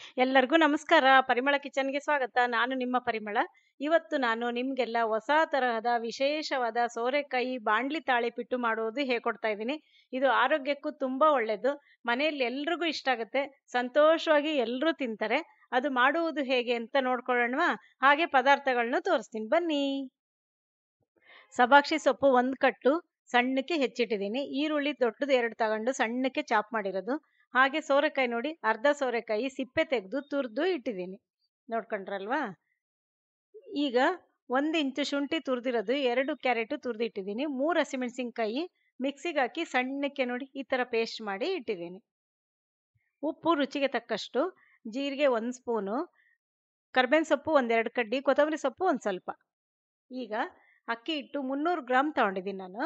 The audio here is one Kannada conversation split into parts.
ಎಲ್ಲರಿಗೂ ನಮಸ್ಕಾರ ಪರಿಮಳ ಕಿಚನ್ಗೆ ಸ್ವಾಗತ ನಾನು ನಿಮ್ಮ ಪರಿಮಳ ಇವತ್ತು ನಾನು ನಿಮಗೆಲ್ಲ ಹೊಸ ತರಹದ ವಿಶೇಷವಾದ ಸೋರೆಕಾಯಿ ಬಾಂಡ್ಲಿ ತಾಳಿಪಿಟ್ಟು ಮಾಡುವುದು ಹೇಳ್ಕೊಡ್ತಾ ಇದ್ದೀನಿ ಇದು ಆರೋಗ್ಯಕ್ಕೂ ತುಂಬ ಒಳ್ಳೆಯದು ಮನೆಯಲ್ಲಿ ಎಲ್ರಿಗೂ ಇಷ್ಟ ಆಗುತ್ತೆ ಸಂತೋಷವಾಗಿ ಎಲ್ಲರೂ ತಿಂತಾರೆ ಅದು ಮಾಡುವುದು ಹೇಗೆ ಅಂತ ನೋಡ್ಕೊಳ್ಳೋಣವಾ ಹಾಗೆ ಪದಾರ್ಥಗಳನ್ನ ತೋರಿಸ್ತೀನಿ ಬನ್ನಿ ಸಬಾಕ್ಷಿ ಸೊಪ್ಪು ಒಂದು ಕಟ್ಟು ಸಣ್ಣಕ್ಕೆ ಹೆಚ್ಚಿಟ್ಟಿದ್ದೀನಿ ಈರುಳ್ಳಿ ದೊಡ್ಡದು ಎರಡು ತಗೊಂಡು ಸಣ್ಣಕ್ಕೆ ಚಾಪ್ ಮಾಡಿರೋದು ಹಾಗೆ ಸೋರೆಕಾಯಿ ನೋಡಿ ಅರ್ಧ ಸೋರೆಕಾಯಿ ಸಿಪ್ಪೆ ತೆಗೆದು ತುರಿದು ಇಟ್ಟಿದ್ದೀನಿ ನೋಡ್ಕೊಂಡ್ರಲ್ವಾ ಈಗ ಒಂದು ಇಂಚು ಶುಂಠಿ ತುರಿದಿರೋದು ಎರಡು ಕ್ಯಾರೆಟು ತುರಿದು ಇಟ್ಟಿದ್ದೀನಿ ಮೂರು ಹಸಿಮೆಣಸಿನ್ಕಾಯಿ ಮಿಕ್ಸಿಗೆ ಹಾಕಿ ಸಣ್ಣಕ್ಕೆ ನೋಡಿ ಈ ಥರ ಪೇಸ್ಟ್ ಮಾಡಿ ಇಟ್ಟಿದ್ದೀನಿ ಉಪ್ಪು ರುಚಿಗೆ ತಕ್ಕಷ್ಟು ಜೀರಿಗೆ ಒಂದು ಸ್ಪೂನು ಕರ್ಬೇವಿನ ಸೊಪ್ಪು ಒಂದೆರಡು ಕಡ್ಡಿ ಕೊತ್ತಂಬರಿ ಸೊಪ್ಪು ಒಂದು ಸ್ವಲ್ಪ ಈಗ ಅಕ್ಕಿ ಹಿಟ್ಟು ಮುನ್ನೂರು ಗ್ರಾಮ್ ತಗೊಂಡಿದ್ದೀನಿ ನಾನು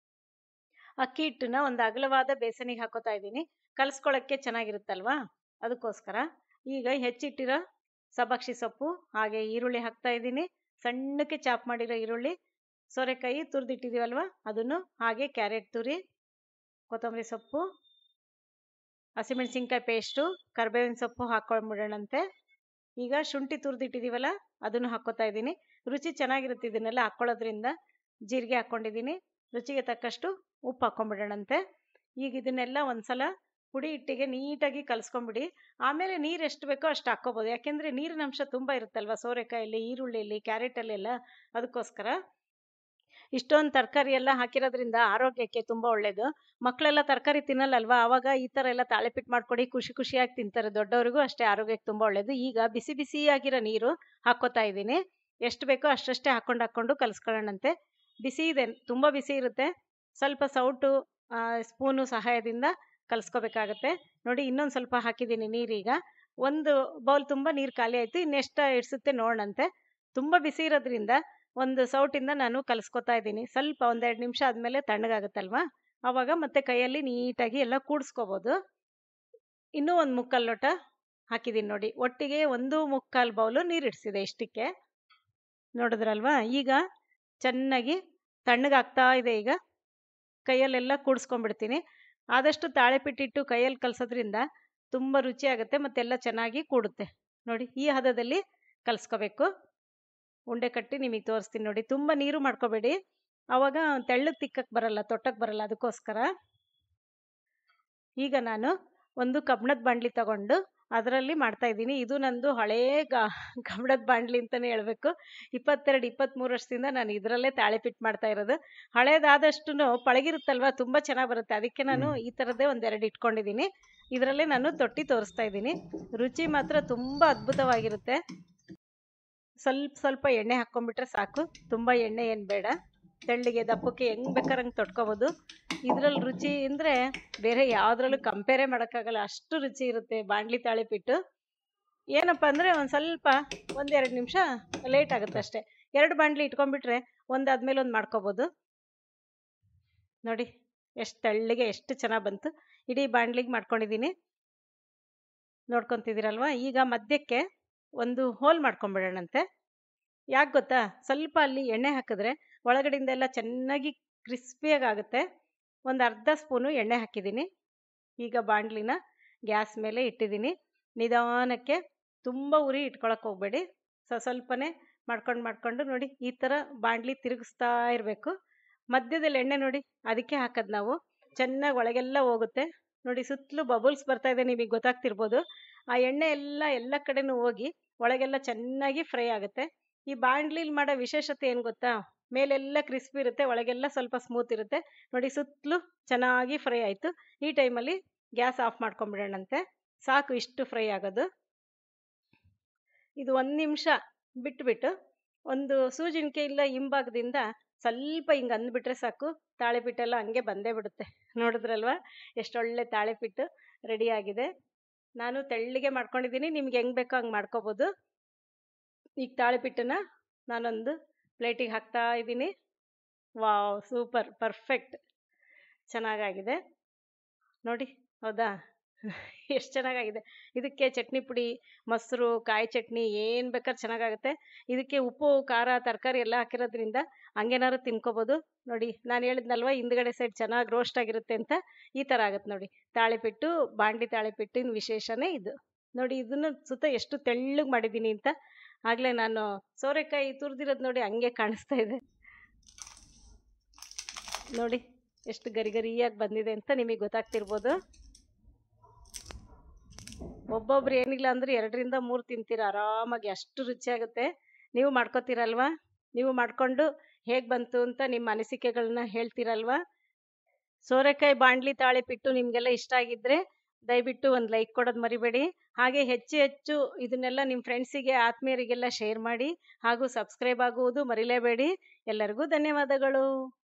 ಅಕ್ಕಿ ಹಿಟ್ಟನ್ನ ಒಂದು ಅಗಲವಾದ ಬೇಸನಿಗೆ ಹಾಕೋತಾ ಇದ್ದೀನಿ ಕಲಿಸ್ಕೊಳ್ಳೋಕ್ಕೆ ಚೆನ್ನಾಗಿರುತ್ತಲ್ವಾ ಅದಕ್ಕೋಸ್ಕರ ಈಗ ಹೆಚ್ಚಿಟ್ಟಿರೋ ಸಬಾಕ್ಷಿ ಸೊಪ್ಪು ಹಾಗೆ ಈರುಳ್ಳಿ ಹಾಕ್ತಾ ಇದ್ದೀನಿ ಸಣ್ಣಕ್ಕೆ ಚಾಪ್ ಮಾಡಿರೋ ಈರುಳ್ಳಿ ಸೋರೆಕಾಯಿ ತುರಿದಿಟ್ಟಿದ್ದೀವಲ್ವ ಅದನ್ನು ಹಾಗೆ ಕ್ಯಾರೆಟ್ ತುರಿ ಕೊತ್ತಂಬರಿ ಸೊಪ್ಪು ಹಸಿಮೆಣಸಿನ್ಕಾಯಿ ಪೇಸ್ಟು ಕರ್ಬೇವಿನ ಸೊಪ್ಪು ಹಾಕೊಂಡ್ಬಿಡೋಣಂತೆ ಈಗ ಶುಂಠಿ ತುರಿದಿಟ್ಟಿದ್ದೀವಲ್ಲ ಅದನ್ನು ಹಾಕ್ಕೋತಾ ಇದ್ದೀನಿ ರುಚಿ ಚೆನ್ನಾಗಿರುತ್ತೆ ಇದನ್ನೆಲ್ಲ ಹಾಕ್ಕೊಳ್ಳೋದ್ರಿಂದ ಜೀರಿಗೆ ಹಾಕ್ಕೊಂಡಿದ್ದೀನಿ ರುಚಿಗೆ ತಕ್ಕಷ್ಟು ಉಪ್ಪು ಹಾಕ್ಕೊಂಬಿಡೋಣಂತೆ ಈಗ ಇದನ್ನೆಲ್ಲ ಒಂದ್ಸಲ ಪುಡಿ ಹಿಟ್ಟಿಗೆ ನೀಟಾಗಿ ಕಲಿಸ್ಕೊಂಬಿಡಿ ಆಮೇಲೆ ನೀರು ಎಷ್ಟು ಬೇಕೋ ಅಷ್ಟು ಹಾಕ್ಕೋಬೋದು ಯಾಕೆಂದರೆ ನೀರಿನ ಅಂಶ ತುಂಬ ಇರುತ್ತಲ್ವ ಸೋರೆಕಾಯಲ್ಲಿ ಈರುಳ್ಳಿಯಲ್ಲಿ ಕ್ಯಾರೆಟಲ್ಲೆಲ್ಲ ಅದಕ್ಕೋಸ್ಕರ ಇಷ್ಟೊಂದು ತರಕಾರಿ ಎಲ್ಲ ಹಾಕಿರೋದ್ರಿಂದ ಆರೋಗ್ಯಕ್ಕೆ ತುಂಬ ಒಳ್ಳೆಯದು ಮಕ್ಕಳೆಲ್ಲ ತರಕಾರಿ ತಿನ್ನಲ್ಲಲ್ವಾ ಆವಾಗ ಈ ಥರ ಎಲ್ಲ ತಾಳೆಪಿಟ್ಟು ಮಾಡ್ಕೊಡಿ ಖುಷಿ ಖುಷಿಯಾಗಿ ತಿಂತಾರೆ ದೊಡ್ಡವರಿಗೂ ಅಷ್ಟೇ ಆರೋಗ್ಯಕ್ಕೆ ತುಂಬ ಒಳ್ಳೆಯದು ಈಗ ಬಿಸಿ ಬಿಸಿಯಾಗಿರೋ ನೀರು ಹಾಕ್ಕೋತಾ ಇದ್ದೀನಿ ಎಷ್ಟು ಬೇಕೋ ಅಷ್ಟಷ್ಟೇ ಹಾಕ್ಕೊಂಡು ಹಾಕ್ಕೊಂಡು ಕಲಿಸ್ಕೊಳ್ಳೋಣಂತೆ ಬಿಸಿ ಇದೆ ತುಂಬ ಬಿಸಿ ಇರುತ್ತೆ ಸ್ವಲ್ಪ ಸೌಟು ಸ್ಪೂನು ಸಹಾಯದಿಂದ ಕಲಿಸ್ಕೋಬೇಕಾಗತ್ತೆ ನೋಡಿ ಇನ್ನೊಂದು ಸ್ವಲ್ಪ ಹಾಕಿದ್ದೀನಿ ನೀರೀಗ ಒಂದು ಬೌಲ್ ತುಂಬ ನೀರು ಖಾಲಿ ಆಯಿತು ಇನ್ನೆಷ್ಟು ಇಡ್ಸುತ್ತೆ ನೋಡೋಣಂತೆ ತುಂಬ ಬಿಸಿ ಇರೋದ್ರಿಂದ ಒಂದು ಸೌಟಿಂದ ನಾನು ಕಲಿಸ್ಕೊತಾ ಇದ್ದೀನಿ ಸ್ವಲ್ಪ ಒಂದೆರಡು ನಿಮಿಷ ಆದಮೇಲೆ ತಣ್ಣಗಾಗುತ್ತಲ್ವಾ ಆವಾಗ ಮತ್ತೆ ಕೈಯಲ್ಲಿ ನೀಟಾಗಿ ಎಲ್ಲ ಕೂಡಿಸ್ಕೋಬೋದು ಇನ್ನೂ ಒಂದು ಮುಕ್ಕಾಲು ಲೋಟ ಹಾಕಿದ್ದೀನಿ ನೋಡಿ ಒಟ್ಟಿಗೆ ಒಂದು ಮುಕ್ಕಾಲು ಬೌಲು ನೀರು ಇಡಿಸಿದೆ ಇಷ್ಟಕ್ಕೆ ನೋಡಿದ್ರಲ್ವಾ ಈಗ ಚೆನ್ನಾಗಿ ತಣ್ಣಗಾಗ್ತಾ ಇದೆ ಈಗ ಕೈಯಲ್ಲೆಲ್ಲ ಕೂಡಿಸ್ಕೊಂಡ್ಬಿಡ್ತೀನಿ ಆದಷ್ಟು ತಾಳೆಪಿಟ್ಟಿಟ್ಟು ಕೈಯಲ್ಲಿ ಕಲಸೋದ್ರಿಂದ ತುಂಬ ರುಚಿ ಆಗುತ್ತೆ ಮತ್ತೆಲ್ಲ ಚೆನ್ನಾಗಿ ಕೂಡುತ್ತೆ ನೋಡಿ ಈ ಹದದಲ್ಲಿ ಕಲಿಸ್ಕೋಬೇಕು ಉಂಡೆ ಕಟ್ಟಿ ನಿಮಗೆ ತೋರಿಸ್ತೀನಿ ನೋಡಿ ತುಂಬ ನೀರು ಮಾಡ್ಕೋಬೇಡಿ ಆವಾಗ ತೆಳ್ಳಗೆ ತಿಕ್ಕಕ್ಕೆ ಬರಲ್ಲ ತೊಟ್ಟಕ್ಕೆ ಬರಲ್ಲ ಅದಕ್ಕೋಸ್ಕರ ಈಗ ನಾನು ಒಂದು ಕಬ್ಬಣದ ಬಾಣಲಿ ತಗೊಂಡು ಅದರಲ್ಲಿ ಮಾಡ್ತಾ ಇದ್ದೀನಿ ಇದು ನಂದು ಹಳೇ ಕಬ್ಬಣದ ಬಾಣಲಿ ಅಂತಲೇ ಹೇಳಬೇಕು ಇಪ್ಪತ್ತೆರಡು ಇಪ್ಪತ್ತ್ಮೂರು ವರ್ಷದಿಂದ ನಾನು ಇದರಲ್ಲೇ ತಾಳೆಪಿಟ್ಟು ಮಾಡ್ತಾ ಇರೋದು ಹಳೇದಾದಷ್ಟು ಪಳಗಿರುತ್ತಲ್ವ ತುಂಬ ಚೆನ್ನಾಗಿ ಬರುತ್ತೆ ಅದಕ್ಕೆ ನಾನು ಈ ಥರದ್ದೇ ಒಂದೆರಡು ಇಟ್ಕೊಂಡಿದ್ದೀನಿ ಇದರಲ್ಲೇ ನಾನು ತೊಟ್ಟಿ ತೋರಿಸ್ತಾ ಇದ್ದೀನಿ ರುಚಿ ಮಾತ್ರ ತುಂಬ ಅದ್ಭುತವಾಗಿರುತ್ತೆ ಸ್ವಲ್ಪ ಸ್ವಲ್ಪ ಎಣ್ಣೆ ಹಾಕ್ಕೊಂಡ್ಬಿಟ್ರೆ ಸಾಕು ತುಂಬ ಎಣ್ಣೆ ಏನು ಬೇಡ ತೆಳ್ಳಿಗೆ ದಪ್ಪಕ್ಕೆ ಹೆಂಗೆ ಬೇಕಾದ್ರೆ ಹಂಗೆ ತೊಟ್ಕೋಬೋದು ಇದರಲ್ಲಿ ರುಚಿ ಅಂದರೆ ಬೇರೆ ಯಾವುದ್ರಲ್ಲೂ ಕಂಪೇರೇ ಮಾಡೋಕ್ಕಾಗಲ್ಲ ಅಷ್ಟು ರುಚಿ ಇರುತ್ತೆ ಬಾಣಲಿ ತಾಳಿಪಿಟ್ಟು ಏನಪ್ಪ ಅಂದರೆ ಒಂದು ಸ್ವಲ್ಪ ಒಂದೆರಡು ನಿಮಿಷ ಲೇಟ್ ಆಗುತ್ತೆ ಅಷ್ಟೇ ಎರಡು ಬಾಣಲಿ ಇಟ್ಕೊಂಡ್ಬಿಟ್ರೆ ಒಂದಾದ್ಮೇಲೆ ಒಂದು ಮಾಡ್ಕೋಬೋದು ನೋಡಿ ಎಷ್ಟು ತೆಳ್ಳಿಗೆ ಎಷ್ಟು ಚೆನ್ನಾಗಿ ಬಂತು ಇಡೀ ಬಾಣಲಿಗೆ ಮಾಡ್ಕೊಂಡಿದ್ದೀನಿ ನೋಡ್ಕೊತಿದ್ದೀರಲ್ವ ಈಗ ಮಧ್ಯಕ್ಕೆ ಒಂದು ಹೋಲ್ ಮಾಡ್ಕೊಂಬಿಡೋಣಂತೆ ಯಾಕೆ ಗೊತ್ತಾ ಸ್ವಲ್ಪ ಅಲ್ಲಿ ಎಣ್ಣೆ ಹಾಕಿದ್ರೆ ಒಳಗಡೆಯಿಂದ ಎಲ್ಲ ಚೆನ್ನಾಗಿ ಕ್ರಿಸ್ಪಿಯಾಗಿ ಆಗುತ್ತೆ ಒಂದು ಅರ್ಧ ಸ್ಪೂನು ಎಣ್ಣೆ ಹಾಕಿದ್ದೀನಿ ಈಗ ಬಾಣಲಿನ ಗ್ಯಾಸ್ ಮೇಲೆ ಇಟ್ಟಿದ್ದೀನಿ ನಿಧಾನಕ್ಕೆ ತುಂಬ ಉರಿ ಇಟ್ಕೊಳಕ್ಕೆ ಹೋಗಬೇಡಿ ಸ ಸ್ವಲ್ಪನೇ ಮಾಡ್ಕೊಂಡು ಮಾಡ್ಕೊಂಡು ನೋಡಿ ಈ ಥರ ಬಾಣಲಿ ತಿರುಗಿಸ್ತಾ ಇರಬೇಕು ಮಧ್ಯದಲ್ಲಿ ಎಣ್ಣೆ ನೋಡಿ ಅದಕ್ಕೆ ಹಾಕೋದು ನಾವು ಚೆನ್ನಾಗಿ ಒಳಗೆಲ್ಲ ಹೋಗುತ್ತೆ ನೋಡಿ ಸುತ್ತಲೂ ಬಬಲ್ಸ್ ಬರ್ತಾ ಇದೆ ನಿಮಗೆ ಗೊತ್ತಾಗ್ತಿರ್ಬೋದು ಆ ಎಣ್ಣೆ ಎಲ್ಲ ಎಲ್ಲ ಕಡೆನೂ ಹೋಗಿ ಒಳಗೆಲ್ಲ ಚೆನ್ನಾಗಿ ಫ್ರೈ ಆಗುತ್ತೆ ಈ ಬಾಣಲಿಲಿ ಮಾಡೋ ವಿಶೇಷತೆ ಏನು ಗೊತ್ತಾ ಮೇಲೆಲ್ಲ ಕ್ರಿಸ್ಪಿ ಇರುತ್ತೆ ಒಳಗೆಲ್ಲ ಸ್ವಲ್ಪ ಸ್ಮೂತ್ ಇರುತ್ತೆ ನೋಡಿ ಸುತ್ತಲೂ ಚೆನ್ನಾಗಿ ಫ್ರೈ ಆಯಿತು ಈ ಟೈಮಲ್ಲಿ ಗ್ಯಾಸ್ ಆಫ್ ಮಾಡ್ಕೊಂಬಿಡೋಣಂತೆ ಸಾಕು ಇಷ್ಟು ಫ್ರೈ ಆಗೋದು ಇದು ಒಂದು ನಿಮಿಷ ಬಿಟ್ಬಿಟ್ಟು ಒಂದು ಸೂಜಿನ್ಕೆ ಇಲ್ಲ ಹಿಂಭಾಗದಿಂದ ಸ್ವಲ್ಪ ಹಿಂಗೆ ಅಂದ್ಬಿಟ್ರೆ ಸಾಕು ತಾಳೆಪಿಟ್ಟೆಲ್ಲ ಹಂಗೆ ಬಂದೇ ಬಿಡುತ್ತೆ ನೋಡಿದ್ರಲ್ವ ಎಷ್ಟೊಳ್ಳೆ ತಾಳೆಪಿಟ್ಟು ರೆಡಿಯಾಗಿದೆ ನಾನು ತೆಳ್ಳಿಗೆ ಮಾಡ್ಕೊಂಡಿದ್ದೀನಿ ನಿಮ್ಗೆ ಹೆಂಗೆ ಬೇಕೋ ಹಂಗೆ ಮಾಡ್ಕೋಬೋದು ಈಗ ತಾಳಿಪಿಟ್ಟನ್ನ ನಾನೊಂದು ಪ್ಲೇಟಿಗೆ ಹಾಕ್ತಾ ಇದ್ದೀನಿ ವಾವ್ ಸೂಪರ್ ಪರ್ಫೆಕ್ಟ್ ಚೆನ್ನಾಗಾಗಿದೆ ನೋಡಿ ಹೌದಾ ಎಷ್ಟು ಚೆನ್ನಾಗಾಗಿದೆ ಇದಕ್ಕೆ ಚಟ್ನಿ ಪುಡಿ ಮೊಸರು ಕಾಯಿ ಚಟ್ನಿ ಏನು ಬೇಕಾದ್ರೆ ಚೆನ್ನಾಗಾಗುತ್ತೆ ಇದಕ್ಕೆ ಉಪ್ಪು ಖಾರ ತರಕಾರಿ ಎಲ್ಲ ಹಾಕಿರೋದ್ರಿಂದ ಹಂಗೇನಾದ್ರು ತಿನ್ಕೋಬೋದು ನೋಡಿ ನಾನು ಹೇಳಿದ್ನಲ್ವ ಹಿಂದ್ಗಡೆ ಸೈಡ್ ಚೆನ್ನಾಗಿ ರೋಸ್ಟ್ ಆಗಿರುತ್ತೆ ಅಂತ ಈ ಥರ ಆಗುತ್ತೆ ನೋಡಿ ತಾಳಿಪಿಟ್ಟು ಬಾಂಡಿ ತಾಳಿಪಿಟ್ಟಿನ ವಿಶೇಷನೇ ಇದು ನೋಡಿ ಇದನ್ನು ಸುತ್ತ ಎಷ್ಟು ತೆಳ್ಳಗೆ ಮಾಡಿದ್ದೀನಿ ಅಂತ ಆಗಲೇ ನಾನು ಸೋರೆಕಾಯಿ ತುರಿದಿರೋದು ನೋಡಿ ಹಂಗೆ ಕಾಣಿಸ್ತಾ ಇದೆ ನೋಡಿ ಎಷ್ಟು ಗರಿ ಗರಿಯಾಗಿ ಬಂದಿದೆ ಅಂತ ನಿಮಗೆ ಗೊತ್ತಾಗ್ತಿರ್ಬೋದು ಒಬ್ಬೊಬ್ರು ಏನಿಲ್ಲ ಅಂದ್ರೆ ಎರಡರಿಂದ ಮೂರು ತಿಂತೀರ ಆರಾಮಾಗಿ ಅಷ್ಟು ರುಚಿಯಾಗುತ್ತೆ ನೀವು ಮಾಡ್ಕೋತೀರಲ್ವಾ ನೀವು ಮಾಡಿಕೊಂಡು ಹೇಗೆ ಬಂತು ಅಂತ ನಿಮ್ಮ ಅನಿಸಿಕೆಗಳನ್ನ ಹೇಳ್ತೀರಲ್ವಾ ಸೋರೆಕಾಯಿ ಬಾಣಲಿ ತಾಳಿಪಿಟ್ಟು ನಿಮಗೆಲ್ಲ ಇಷ್ಟ ಆಗಿದ್ರೆ ದಯವಿಟ್ಟು ಒಂದು ಲೈಕ್ ಕೊಡೋದು ಮರಿಬೇಡಿ ಹಾಗೆ ಹೆಚ್ಚು ಹೆಚ್ಚು ಇದನ್ನೆಲ್ಲ ನಿಮ್ಮ ಫ್ರೆಂಡ್ಸಿಗೆ ಆತ್ಮೀಯರಿಗೆಲ್ಲ ಶೇರ್ ಮಾಡಿ ಹಾಗೂ ಸಬ್ಸ್ಕ್ರೈಬ್ ಆಗುವುದು ಮರಿಲೇಬೇಡಿ ಎಲ್ಲರಿಗೂ ಧನ್ಯವಾದಗಳು